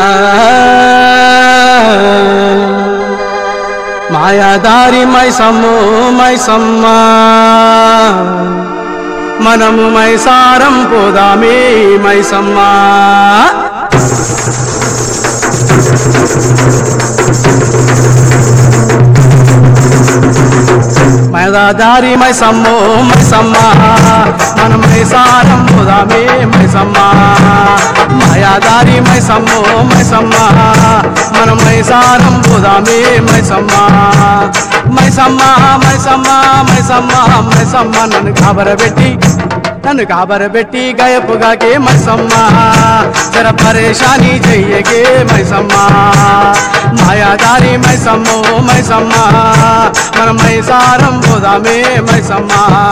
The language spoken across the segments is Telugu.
ఆ మాయాదారి మైసమ్ము మైసమ్మ మనము మైసారం పోదామే మైసమ్మ మైదాదారి మైసమ్మో మైసమ్మ మనం మైసారం పోదామే మైసమ్మ మాయాదారి మైసమ్మో మైసమ్మ మనం మైసారం పోదామే మైసమ్మ మైసమ్మ మైసమ్మ మైసమ్మ మైసమ్మ నన్ను కాబరబెట్టి నన్ను కాబరబెట్టి గయపుగాకే మైసమ్మ జర పరేషాని చెయ్యకే మైసమ్మ మాయాదారి మైసమ్మో మైసమ్మ మన మైసారం పోదామే మైసమ్మ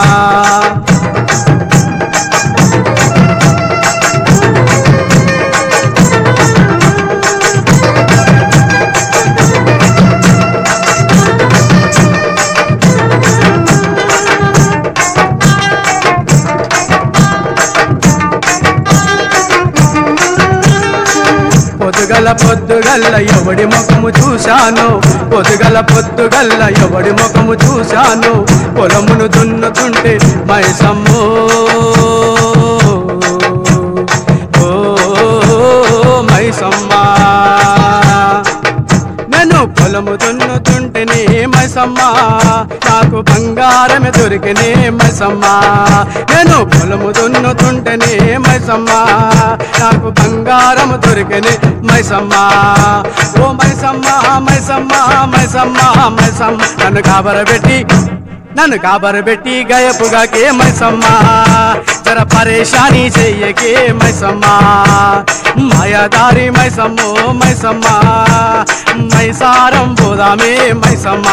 పొద్దుగల పొద్దుగల్ల ఎవడి ముఖము చూశాను పొద్దుగల పొద్దుగల్ల ఎవడి ముఖము చూశాను పొలమును దున్నుతుంటే మైసమ్మో ఓ మైసమ్మా నేను పొలము దున్నుతుంటేనే మైసమ్మ నాకు బంగారమే దొరికినే మైసమ్మ నేను పొలము దున్నుతుంటేనే మైసమ్మ నాకు బంగారము దొరికినే మైసమ్మ ఓ మైసమ్మ మైసమ్మ మైసమ్మ మైసమ్మ నన్ను కాబరబెట్టి నన్ను కాబరబెట్టి గయపుగాకే మైసమ్మ జర పరేషాని చెయ్యకే మైసమ్మ మాయాదారి మైసమ్మో మైసమ్మ మైసారం పోదామే మైసమ్మ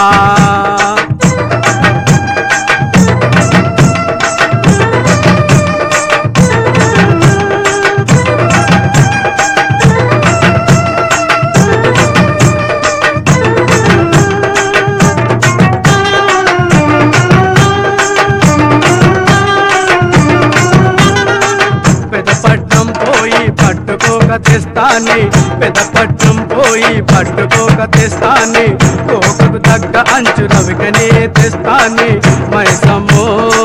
పెదపట్నం పోయి పట్టుకోక తెస్తాని పెదపట్నం పోయి పట్టుకోక తెస్తాని కోకకు తగ్గ అంచు రవికనే తెస్తాని మైసమ్మో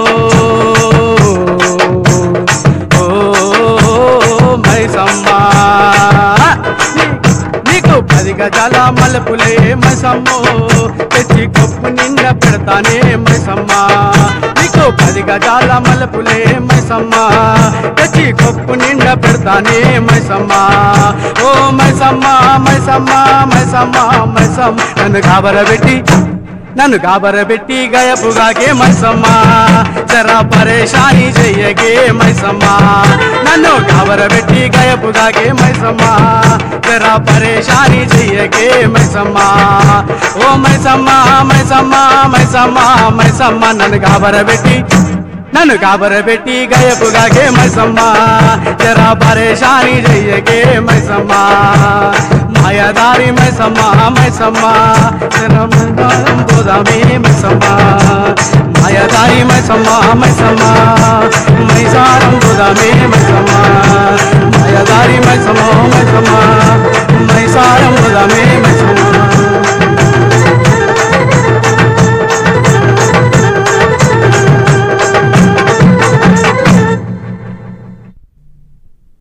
ఓ మైసమ్మా నీ- నీకు పది గజాల మలుపులే మైసమ్మో తెచ్చి కప్పు నిండా పెడతానే మైసమ్మా నీకు పది గజాల మలుపులే మైసమ్మా తెచ్చి కప్పు నిండా పెడతానే మైసమ్మా ఓ మైసమ్మా మైసమ్మా మైసమ్మా మైసమ్మ నన్ను కాబరబెట్టి నన్ను కాబరబెట్టి గయపుగాకే మైసమ్మ జరా పరేషాని చెయ్యగే మైసమ్మ నన్ను కాబరబెట్టి గయపుగాకే మైసమ్మ జరా పరేషాని చెయ్యగే మైసమ్మ ఓ మైసమ్మ మైసమ్మ మైసమ్మ మైసమ్మ నన్ను కాబరబెట్టి నన్ను కాబరబెట్టి గయపుగాకే మైసమ్మ జరా పరేషాని చెయ్యగే మైసమ్మ మాయాదారి మైసమ్మ మైసమ్మ జరమందారం పోదామే మైసమ్మ మాయాదారి మైసమ్మ మైసమ్మ మైసారం పోదామే మైసమ్మ మాయాదారి మైసమ్మ మైసమ్మ